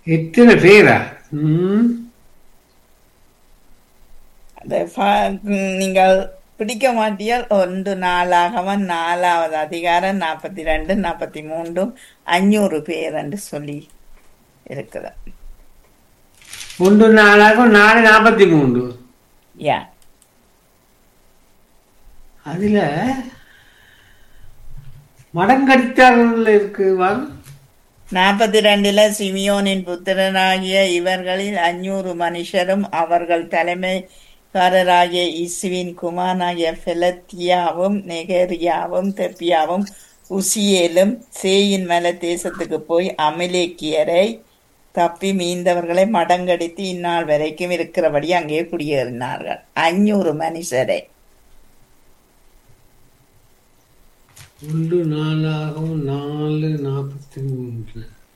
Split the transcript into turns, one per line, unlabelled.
எத்தனை பேரா ம்
அதை பா- நீங்கள் பிடிக்க மாட்டியால் ஒன்று நாளாகவன் நாலாவது அதிகாரம் நாற்பத்தி ரெண்டு நாற்பத்தி மூன்று அஞ்சூறு பேர் என்று சொல்லி இருக்குது
ஒன்று நாளாகும் நாலு நாற்பத்தி மூன்று
யா
அதுல மடங்கடித்தார்கள் இருக்கு வாங்க
நாற்பத்தி ரெண்டுல சிமியோனின் புத்திரனாகிய இவர்களில் அஞ்சூறு மனுஷரும் அவர்கள் தலைமைக்காரராகிய இசுவின் குமாரனாகிய பெலத்தியாவும் நெகரியாவும் தெப்பியாவும் உசியேலும் சேயின் மல தேசத்துக்கு போய் அமலேக்கியரை தப்பி மீந்தவர்களை மடங்கடித்து இந்நாள் வரைக்கும் இருக்கிறபடி அங்கே குடியேறினார்கள் அஞ்சூறு மனுஷரை
ஒன்று நாளாகவும் நாலு நாற்பத்தி மூன்று